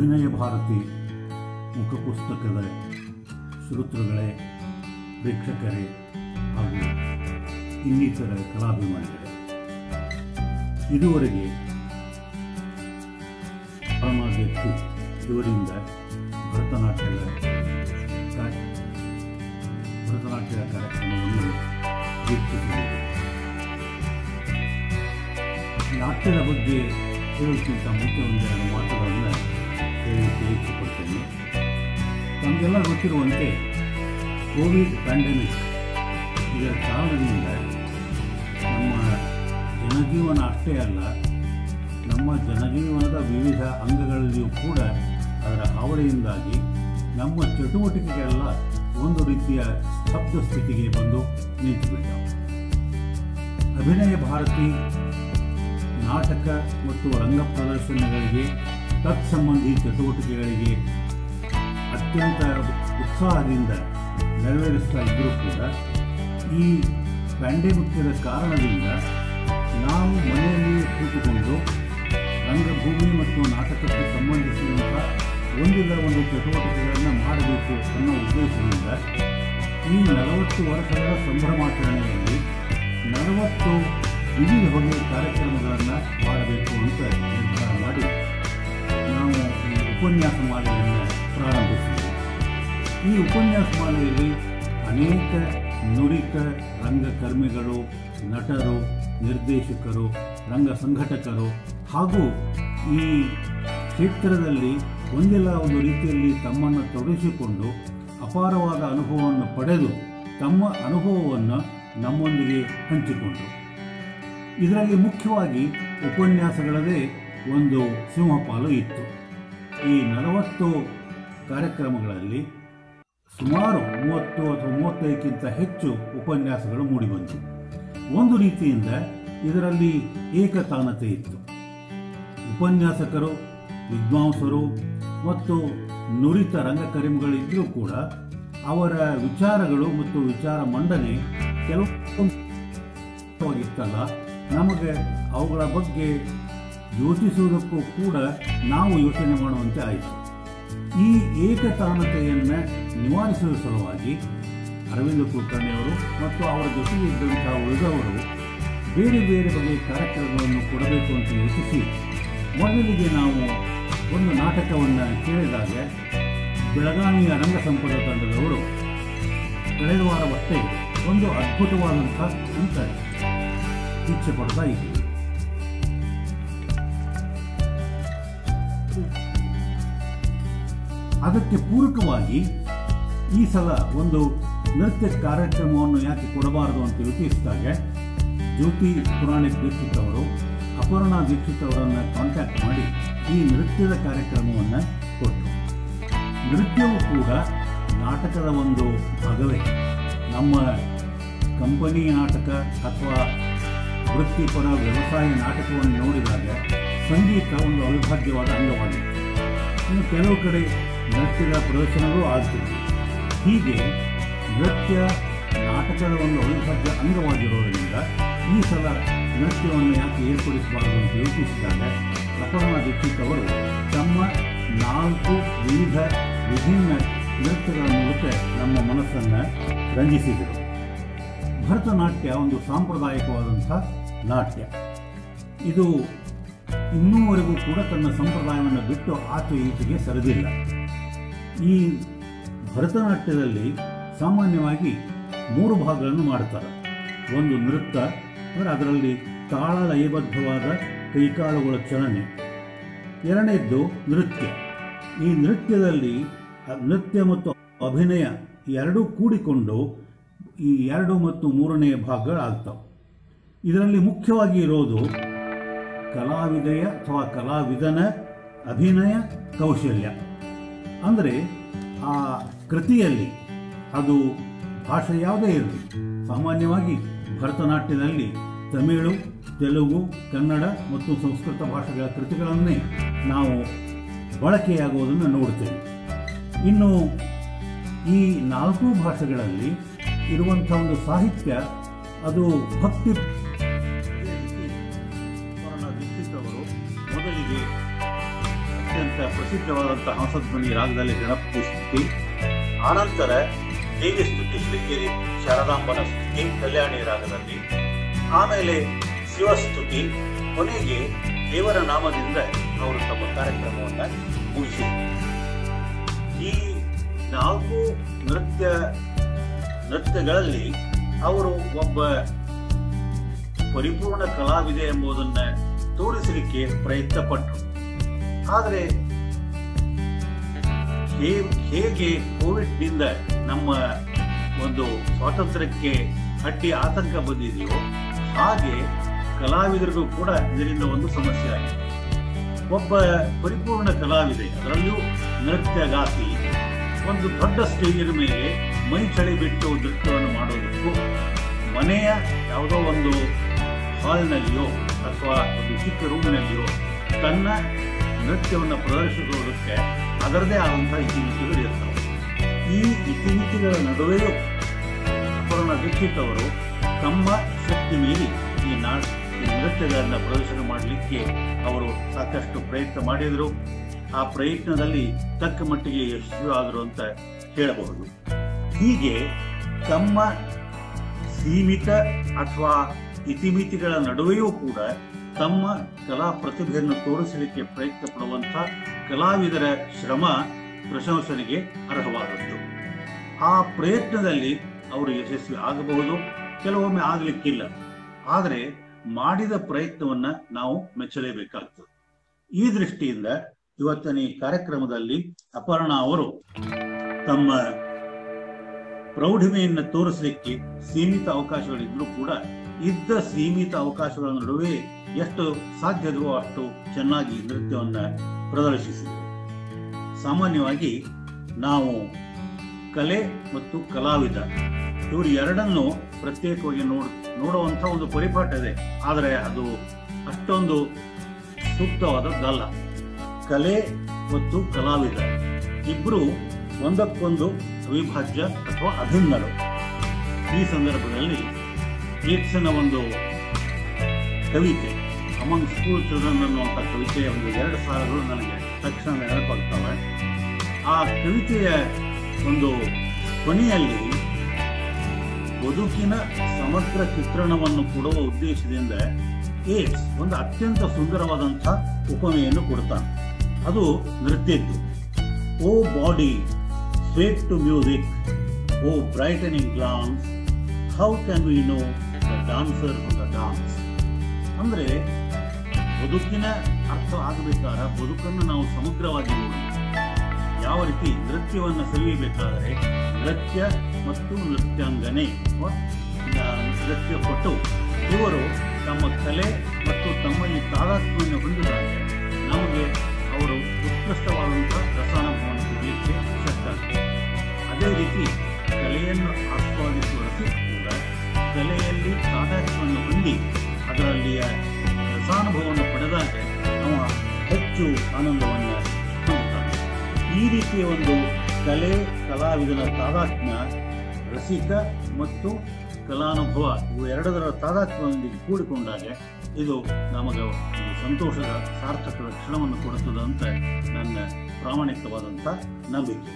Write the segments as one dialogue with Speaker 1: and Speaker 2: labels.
Speaker 1: ಅಭಿನಯ ಭಾರತಿ ಮುಖಪುಸ್ತಕದ ಶ್ರೋತೃಗಳೇ ಪ್ರೇಕ್ಷಕರೇ ಹಾಗೂ ಇನ್ನಿತರ ಕಲಾಭಿಮಾನಿಗಳೇ ಇದುವರೆಗೆ ಪರಮಾಧ್ಯಕ್ಷಿ ಇವರಿಂದ ಭರತನಾಟ್ಯದ ಕಾರ್ಯ- ಭರತನಾಟ್ಯದ ಕಾರ್ಯಕ್ರಮವನ್ನು ವೀಕ್ಷಿಸಿದ್ದೇವೆ ನಾಟ್ಯದ ಬಗ್ಗೆ ಹೇಳೋಕ್ಕಿಂತ ಮುಂಚೆ ಒಂದೆರಡು ಮಾತುಗಳನ್ನು ಹೇಳಲಿಕ್ಕೆ ಇಚ್ಛೆಪಡ್ತೇನೆ ನಮಗೆಲ್ಲ ಗೊತ್ತಿರುವಂತೆ ಕೋವಿಡ್ ಪ್ಯಾಂಡಮಿಕ್ ಇದರ ಕಾರಣದಿಂದ ನಮ್ಮ ಜನಜೀವನ ಅಷ್ಟೇ ಅಲ್ಲ ನಮ್ಮ ಜನಜೀವನದ ವಿವಿಧ ಅಂಗಗಳಲ್ಲಿಯೂ ಕೂಡ ಅದರ ಹಾವಳಿಯಿಂದಾಗಿ ನಮ್ಮ ಚಟುವಟಿಕೆಗಳೆಲ್ಲ ಒಂದು ರೀತಿಯ ಸ್ತಬ್ಧ ಸ್ಥಿತಿಗೆ ಬಂದು ನಿಂತುಬಿಟ್ಟವು ಅಭಿನಯ ಭಾರತಿ ನಾಟಕ ಮತ್ತು ರಂಗ ಪ್ರದರ್ಶನಗಳಿಗೆ ತತ್ಸಂಬಂಧಿ ಚಟುವಟಿಕೆಗಳಿಗೆ ಅತ್ಯಂತ ಉತ್ಸಾಹದಿಂದ ನೆರವೇರಿಸ್ತಾ ಇದ್ದರೂ ಕೂಡ ಈ ಪ್ಯಾಂಡೆಮಿಕ್ಕಿನ ಕಾರಣದಿಂದ ನಾವು ಮನೆಯಲ್ಲಿಯೇ ಕೂತುಕೊಂಡು ರಂಗಭೂಮಿ ಮತ್ತು ನಾಟಕಕ್ಕೆ ಸಂಬಂಧಿಸಿದಂಥ ಒಂದಿಲ್ಲ ಒಂದು ಚಟುವಟಿಕೆಗಳನ್ನು ಮಾಡಬೇಕು ಅನ್ನೋ ಉದ್ದೇಶದಿಂದ ಈ ನಲವತ್ತು ವರ್ಷಗಳ ಸಂಭ್ರಮಾಚರಣೆಯಲ್ಲಿ ನಲವತ್ತು ವಿವಿಧ ಬಗೆಯ ಕಾರ್ಯಕ್ರಮಗಳನ್ನು ಮಾಡಬೇಕು ಅಂತ ನಿರ್ಧಾರ ಮಾಡಿ ನಾವು ಈ ಉಪನ್ಯಾಸ ಮಾಲೆಯನ್ನು ಪ್ರಾರಂಭಿಸಿದ್ದೇವೆ ಈ ಉಪನ್ಯಾಸ ಮಾಲೆಯಲ್ಲಿ ಅನೇಕ ನುರಿತ ರಂಗಕರ್ಮಿಗಳು ನಟರು ನಿರ್ದೇಶಕರು ರಂಗ ಸಂಘಟಕರು ಹಾಗೂ ಈ ಕ್ಷೇತ್ರದಲ್ಲಿ ಒಂದಿಲ್ಲ ಒಂದು ರೀತಿಯಲ್ಲಿ ತಮ್ಮನ್ನು ತೊಡಗಿಸಿಕೊಂಡು ಅಪಾರವಾದ ಅನುಭವವನ್ನು ಪಡೆದು ತಮ್ಮ ಅನುಭವವನ್ನು ನಮ್ಮೊಂದಿಗೆ ಹಂಚಿಕೊಂಡರು ಇದರಲ್ಲಿ ಮುಖ್ಯವಾಗಿ ಉಪನ್ಯಾಸಗಳದೇ ಒಂದು ಸಿಂಹಪಾಲು ಇತ್ತು ಈ ನಲವತ್ತು ಕಾರ್ಯಕ್ರಮಗಳಲ್ಲಿ ಸುಮಾರು ಮೂವತ್ತು ಅಥವಾ ಮೂವತ್ತೈದಕ್ಕಿಂತ ಹೆಚ್ಚು ಉಪನ್ಯಾಸಗಳು ಮೂಡಿಬಂದವು ಒಂದು ರೀತಿಯಿಂದ ಇದರಲ್ಲಿ ಏಕತಾನತೆ ಇತ್ತು ಉಪನ್ಯಾಸಕರು ವಿದ್ವಾಂಸರು ಮತ್ತು ನುರಿತ ರಂಗಕರ್ಮಿಗಳಿದ್ದರೂ ಕೂಡ ಅವರ ವಿಚಾರಗಳು ಮತ್ತು ವಿಚಾರ ಮಂಡನೆ ಕೆಲವು ಇತ್ತಲ್ಲ ನಮಗೆ ಅವುಗಳ ಬಗ್ಗೆ ಯೋಚಿಸುವುದಕ್ಕೂ ಕೂಡ ನಾವು ಯೋಚನೆ ಮಾಡುವಂತೆ ಆಯಿತು ಈ ಏಕತಾನತೆಯನ್ನು ನಿವಾರಿಸುವ ಸಲುವಾಗಿ ಅರವಿಂದ ಕುಲಕರ್ಣಿಯವರು ಮತ್ತು ಅವರ ಜೊತೆಗೆ ಇದ್ದಂತಹ ಉಳಿದವರು ಬೇರೆ ಬೇರೆ ಬಗೆಯ ಕಾರ್ಯಕ್ರಮಗಳನ್ನು ಕೊಡಬೇಕು ಅಂತ ಯೋಚಿಸಿ ಮೊದಲಿಗೆ ನಾವು ಒಂದು ನಾಟಕವನ್ನು ಕೇಳಿದಾಗ ಬೆಳಗಾವಿಯ ರಂಗ ಸಂಪದ ತಂಡದವರು ಕಳೆದ ವಾರವಷ್ಟೇ ಒಂದು ಅದ್ಭುತವಾದಂಥ ಅಂತ ಇಚ್ಛೆ ಪಡ್ತಾ ಇದ್ದೀವಿ ಅದಕ್ಕೆ ಪೂರಕವಾಗಿ ಈ ಸಲ ಒಂದು ನೃತ್ಯ ಕಾರ್ಯಕ್ರಮವನ್ನು ಯಾಕೆ ಕೊಡಬಾರದು ಅಂತ ಯೋಚಿಸಿದಾಗ ಜ್ಯೋತಿ ಪುರಾಣಿಕ್ ದೀಕ್ಷಿತ್ ಅವರು ಅಪರ್ಣಾ ದೀಕ್ಷಿತ್ ಅವರನ್ನು ಕಾಂಟ್ಯಾಕ್ಟ್ ಮಾಡಿ ಈ ನೃತ್ಯದ ಕಾರ್ಯಕ್ರಮವನ್ನು ಕೊಟ್ಟರು ನೃತ್ಯವು ಕೂಡ ನಾಟಕದ ಒಂದು ಭಾಗವೇ ನಮ್ಮ ಕಂಪನಿ ನಾಟಕ ಅಥವಾ ವೃತ್ತಿಪರ ವ್ಯವಸಾಯ ನಾಟಕವನ್ನು ನೋಡಿದಾಗ ಸಂಗೀತ ಒಂದು ಅವಿಭಾಜ್ಯವಾದ ಅಂಗವಾಗಿದೆ ಇನ್ನು ಕೆಲವು ಕಡೆ ನೃತ್ಯದ ಪ್ರದರ್ಶನಗಳು ಆಗ್ತಿದೆ ಹೀಗೆ ನೃತ್ಯ ನಾಟಕದ ಒಂದು ಅವಿಭಾಜ್ಯ ಅಂಗವಾಗಿರೋದರಿಂದ ಈ ಸಲ ನೃತ್ಯವನ್ನು ಯಾಕೆ ಏರ್ಪಡಿಸಬಾರದು ಅಂತ ಯೋಚಿಸಿದಾಗ ಅಪರ್ಣಾ ದೀಕ್ಷಿತ್ ಅವರು ತಮ್ಮ ನಾಲ್ಕು ವಿವಿಧ ವಿಭಿನ್ನ ನೃತ್ಯಗಳ ಮೂಲಕ ನಮ್ಮ ಮನಸ್ಸನ್ನು ರಂಜಿಸಿದರು ಭರತನಾಟ್ಯ ಒಂದು ಸಾಂಪ್ರದಾಯಿಕವಾದಂಥ ನಾಟ್ಯ ಇದು ಇನ್ನೂವರೆಗೂ ಕೂಡ ತನ್ನ ಸಂಪ್ರದಾಯವನ್ನು ಬಿಟ್ಟು ಆಚೆ ಈಚೆಗೆ ಸರಿದಿಲ್ಲ ಈ ಭರತನಾಟ್ಯದಲ್ಲಿ ಸಾಮಾನ್ಯವಾಗಿ ಮೂರು ಭಾಗಗಳನ್ನು ಮಾಡ್ತಾರೆ ಒಂದು ನೃತ್ಯ ಅಂದರೆ ಅದರಲ್ಲಿ ತಾಳ ಲಯಬದ್ಧವಾದ ಕೈಕಾಲುಗಳ ಚಲನೆ ಎರಡನೇದ್ದು ನೃತ್ಯ ಈ ನೃತ್ಯದಲ್ಲಿ ಅ- ನೃತ್ಯ ಮತ್ತು ಅಭಿನಯ ಎರಡೂ ಕೂಡಿಕೊಂಡು ಈ ಎರಡು ಮತ್ತು ಮೂರನೇ ಭಾಗಗಳಾಗ್ತವೆ ಇದರಲ್ಲಿ ಮುಖ್ಯವಾಗಿ ಇರೋದು ಕಲಾವಿದೆಯ ಅಥವಾ ಕಲಾವಿದನ ಅಭಿನಯ ಕೌಶಲ್ಯ ಅಂದರೆ ಆ ಕೃತಿಯಲ್ಲಿ ಅದು ಭಾಷೆ ಯಾವುದೇ ಇರಲಿ ಸಾಮಾನ್ಯವಾಗಿ ಭರತನಾಟ್ಯದಲ್ಲಿ ತಮಿಳು ತೆಲುಗು ಕನ್ನಡ ಮತ್ತು ಸಂಸ್ಕೃತ ಭಾಷೆಗಳ ಕೃತಿಗಳನ್ನೇ ನಾವು ಬಳಕೆಯಾಗುವುದನ್ನು ನೋಡ್ತೇವೆ ಇನ್ನು ಈ ನಾಲ್ಕು ಭಾಷೆಗಳಲ್ಲಿ ಇರುವಂಥ ಒಂದು ಸಾಹಿತ್ಯ ಅದು ಭಕ್ತಿ ಪೂರ್ಣ ದೀಕ್ಷಿತ್ ಅವರು ಮೊದಲಿಗೆ ಅತ್ಯಂತ ಪ್ರಸಿದ್ಧವಾದಂತಹ ಹಂಸಧ್ವನಿ ರಾಗದಲ್ಲಿ ಗಣಪತಿ ಸ್ತುತಿ ಆನಂತರ ದೇವಿ ಸ್ತುತಿ ಶ್ರೀಗಿರಿ ಶಾರದಾಂಬನ ಸ್ತುತಿ ಕಲ್ಯಾಣಿ ರಾಗದಲ್ಲಿ ಆಮೇಲೆ ಶಿವಸ್ತುತಿ ಕೊನೆಗೆ ದೇವರ ನಾಮದಿಂದ ಅವರು ತಮ್ಮ ಕಾರ್ಯಕ್ರಮವನ್ನು ಮುಗಿಸಿದರು ಈ ನಾಲ್ಕು ನೃತ್ಯ ನೃತ್ಯಗಳಲ್ಲಿ ಅವರು ಒಬ್ಬ ಪರಿಪೂರ್ಣ ಕಲಾವಿದೆ ಎಂಬುದನ್ನ ತೋರಿಸಲಿಕ್ಕೆ ಪ್ರಯತ್ನ ಪಟ್ಟರು ಆದರೆ ಹೇ- ಹೇಗೆ ಕೋವಿಡ್ನಿಂದ ನಮ್ಮ ಒಂದು ಸ್ವಾತಂತ್ರ್ಯಕ್ಕೆ ಅಡ್ಡಿ ಆತಂಕ ಬಂದಿದೆಯೋ ಹಾಗೆ ಕಲಾವಿದರಿಗೂ ಕೂಡ ಇದರಿಂದ ಒಂದು ಸಮಸ್ಯೆ ಆಗಿದೆ ಒಬ್ಬ ಪರಿಪೂರ್ಣ ಕಲಾವಿದೆ ಅದರಲ್ಲೂ ನೃತ್ಯಗಾತಿ ಒಂದು ದೊಡ್ಡ ಸ್ಟೇಜಿನ ಮೇಲೆ ಮೈ ಚಳಿ ಬಿಟ್ಟು ನೃತ್ಯವನ್ನು ಮಾಡೋದಕ್ಕೂ ಮನೆಯ ಯಾವುದೋ ಒಂದು ಹಾಲ್ನಲ್ಲಿಯೋ ಅಥವಾ ಒಂದು ಚಿಕ್ಕ ರೂಮ್ನಲ್ಲಿಯೋ ತನ್ನ ನೃತ್ಯವನ್ನು ಪ್ರದರ್ಶಿಸುವುದಕ್ಕೆ ಅದರದೇ ಆದಂತಹ ಇತಿಮಿತಿಗಳು ಇರ್ತವೆ ಈ ಇತಿಮಿತಿಗಳ ನಡುವೆಯೂ ಅಪರ್ಣ ದೀಕ್ಷಿತ್ ಅವರು ತಮ್ಮ ಶಕ್ತಿ ಮೀರಿ ಈ ನಾ ಈ ನೃತ್ಯಗಳನ್ನು ಪ್ರದರ್ಶನ ಮಾಡಲಿಕ್ಕೆ ಅವರು ಸಾಕಷ್ಟು ಪ್ರಯತ್ನ ಮಾಡಿದರು ಆ ಪ್ರಯತ್ನದಲ್ಲಿ ತಕ್ಕ ಮಟ್ಟಿಗೆ ಯಶಸ್ವಿಯಾದರು ಅಂತ ಹೇಳಬಹುದು ಹೀಗೆ ತಮ್ಮ ಸೀಮಿತ ಅಥವಾ ಇತಿಮಿತಿಗಳ ನಡುವೆಯೂ ಕೂಡ ತಮ್ಮ ಕಲಾ ಪ್ರತಿಭೆಯನ್ನು ತೋರಿಸಲಿಕ್ಕೆ ಪ್ರಯತ್ನ ಪಡುವಂಥ ಕಲಾವಿದರ ಶ್ರಮ ಪ್ರಶಂಸನೆಗೆ ಅರ್ಹವಾದದ್ದು ಆ ಪ್ರಯತ್ನದಲ್ಲಿ ಅವರು ಯಶಸ್ವಿ ಆಗಬಹುದು ಕೆಲವೊಮ್ಮೆ ಆಗಲಿಕ್ಕಿಲ್ಲ ಆದರೆ ಮಾಡಿದ ಪ್ರಯತ್ನವನ್ನ ನಾವು ಮೆಚ್ಚಲೇಬೇಕಾಗ್ತದೆ ಈ ದೃಷ್ಟಿಯಿಂದ ಇವತ್ತಿನ ಈ ಕಾರ್ಯಕ್ರಮದಲ್ಲಿ ಅಪರ್ಣಾ ಅವರು ತಮ್ಮ ಪ್ರೌಢಿಮೆಯನ್ನು ತೋರಿಸಲಿಕ್ಕೆ ಸೀಮಿತ ಅವಕಾಶಗಳಿದ್ರೂ ಕೂಡ ಇದ್ದ ಸೀಮಿತ ಅವಕಾಶಗಳ ನಡುವೆ ಎಷ್ಟು ಸಾಧ್ಯದವೋ ಅಷ್ಟು ಚೆನ್ನಾಗಿ ನೃತ್ಯವನ್ನ ಪ್ರದರ್ಶಿಸಿದರು ಸಾಮಾನ್ಯವಾಗಿ ನಾವು ಕಲೆ ಮತ್ತು ಕಲಾವಿದ ಇವರು ಎರಡನ್ನು ಪ್ರತ್ಯೇಕವಾಗಿ ನೋಡ್ ನೋಡುವಂತ ಒಂದು ಪರಿಪಾಠ ಇದೆ ಆದರೆ ಅದು ಅಷ್ಟೊಂದು ಸೂಕ್ತವಾದದ್ದಲ್ಲ ಕಲೆ ಮತ್ತು ಕಲಾವಿದ ಇಬ್ರು ಒಂದಕ್ಕೊಂದು ಅವಿಭಾಜ್ಯ ಅಥವಾ ಅಭಿನ್ನರು ಈ ಸಂದರ್ಭದಲ್ಲಿ ಯೇಟ್ಸನ ಒಂದು ಕವಿತೆ ಅಮಂಗ್ ಸ್ಕೂಲ್ ಚಿಲ್ಡ್ರನ್ ಅನ್ನುವಂಥ ಕವಿತೆಯ ಒಂದು ಎರಡು ಸಾಲುಗಳು ನನಗೆ ತಕ್ಷಣ ನೆನಪಾಗ್ತವೆ ಆ ಕವಿತೆಯ ಒಂದು ಕೊನೆಯಲ್ಲಿ ಬದುಕಿನ ಸಮಗ್ರ ಚಿತ್ರಣವನ್ನು ಕೊಡುವ ಉದ್ದೇಶದಿಂದ ಏಟ್ಸ್ ಒಂದು ಅತ್ಯಂತ ಸುಂದರವಾದಂತಹ ಉಪಮೆಯನ್ನು ಕೊಡ್ತಾನೆ ಅದು ನೃತ್ಯದ್ದು O body swayed to music O brightening glance how can we know the dancer on the dance ಅಂದ್ರೆ ಬದುಕಿನ ಅರ್ಥ ಆಗಬೇಕಾದ ಬದುಕನ್ನು ನಾವು ಸಮಗ್ರವಾಗಿ ನೋಡಬೇಕು ಯಾವ ರೀತಿ ನೃತ್ಯವನ್ನು ಸವಿಯಬೇಕಾದರೆ ನೃತ್ಯ ಮತ್ತು ನೃತ್ಯಾಂಗನೆ ಅಥವಾ ನೃತ್ಯ ಪಟು ಇವರು ತಮ್ಮ ಕಲೆ ಮತ್ತು ತಮ್ಮಲ್ಲಿ ತಾದಾತ್ಮ್ಯವನ್ನು ಹೊಂದಿದಾಗ ನಮಗೆ ಅವರು ಉತ್ಕೃಷ್ಟವಾದಂತಹ ರಸಾಯನವನ್ನು ಕೊಡಲಿಕ್ಕೆ ಶಕ್ತ ಅದೇ ರೀತಿ ಕಲೆಯನ್ನು ಆಸ್ವಾದಿಸುವ ರಸಿಕ ಕೂಡ ಕಲೆಯಲ್ಲಿ ತಾದಾತ್ಮ್ಯವನ್ನು ಹೊಂದಿ ಅದರಲ್ಲಿಯ ರಸಾನುಭವವನ್ನು ಪಡೆದಾಗ ಅವ ಹೆಚ್ಚು ಆನಂದವನ್ನು ಹೊಂದುತ್ತಾನೆ ಈ ರೀತಿಯ ಒಂದು ಕಲೆ ಕಲಾವಿದನ ತಾದಾತ್ಮ್ಯ ರಸಿಕ ಮತ್ತು ಕಲಾನುಭವ ಇವು ಎರಡರ ತಾದಾತ್ಮ್ಯದೊಂದಿಗೆ ಕೂಡಿಕೊಂಡಾಗ ಇದು ನಮಗೆ ಒಂದು ಸಂತೋಷದ ಸಾರ್ಥಕದ ಕ್ಷಣವನ್ನು ಕೊಡುತ್ತದೆ ಅಂತ ನನ್ನ ಪ್ರಾಮಾಣಿಕವಾದಂಥ ನಂಬಿಕೆ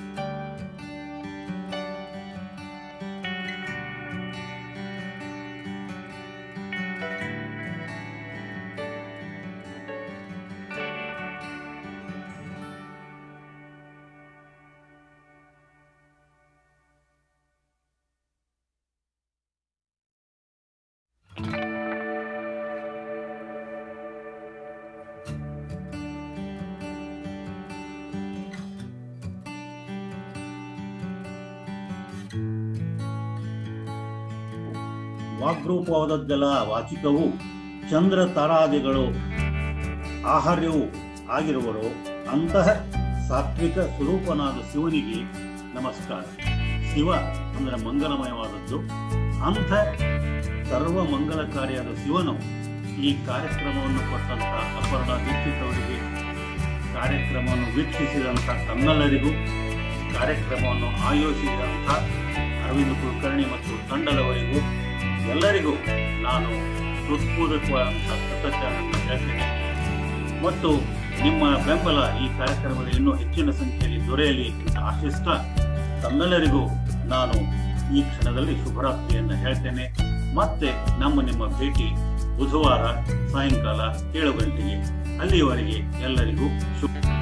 Speaker 1: ವಾಗ್ರೂಪವಾದದ್ದೆಲ್ಲ ವಾಚಿಕವು ಚಂದ್ರ ತಾರಾದಿಗಳು ಆಹಾರ್ಯವೂ ಆಗಿರುವರು ಅಂತಹ ಸಾತ್ವಿಕ ಸ್ವರೂಪನಾದ ಶಿವನಿಗೆ ನಮಸ್ಕಾರ ಶಿವ ಅಂದ್ರೆ ಮಂಗಲಮಯವಾದದ್ದು ಅಂಥ ಸರ್ವ ಮಂಗಲಕಾರಿಯಾದ ಶಿವನು ಈ ಕಾರ್ಯಕ್ರಮವನ್ನು ಕೊಟ್ಟಂತ ಅಪರ್ಣ ದೀಕ್ಷಿತ್ ಅವರಿಗೆ ಕಾರ್ಯಕ್ರಮವನ್ನು ವೀಕ್ಷಿಸಿದಂಥ ತಮ್ಮೆಲ್ಲರಿಗೂ ಕಾರ್ಯಕ್ರಮವನ್ನು ಆಯೋಜಿಸಿದಂಥ ಅರವಿಂದ್ ಕುಲಕರ್ಣಿ ಮತ್ತು ತಂಡದವರಿಗೂ ಎಲ್ಲರಿಗೂ ನಾನು ಹೃತ್ಪೂರ್ವಕವಾದಂಥ ಕೃತಜ್ಞತೆಯನ್ನು ಹೇಳ್ತೇನೆ ಮತ್ತು ನಿಮ್ಮ ಬೆಂಬಲ ಈ ಕಾರ್ಯಕ್ರಮದ ಇನ್ನೂ ಹೆಚ್ಚಿನ ಸಂಖ್ಯೆಯಲ್ಲಿ ದೊರೆಯಲಿ ಅಂತ ಆಶಿಸ್ತಾ ತಮ್ಮೆಲ್ಲರಿಗೂ ನಾನು ಈ ಕ್ಷಣದಲ್ಲಿ ಶುಭರಾತ್ರಿಯನ್ನು ಹೇಳ್ತೇನೆ ಮತ್ತೆ ನಮ್ಮ ನಿಮ್ಮ ಭೇಟಿ ಬುಧವಾರ ಸಾಯಂಕಾಲ ಏಳು ಗಂಟೆಗೆ ಅಲ್ಲಿಯವರೆಗೆ ಎಲ್ಲರಿಗೂ ಶುಭ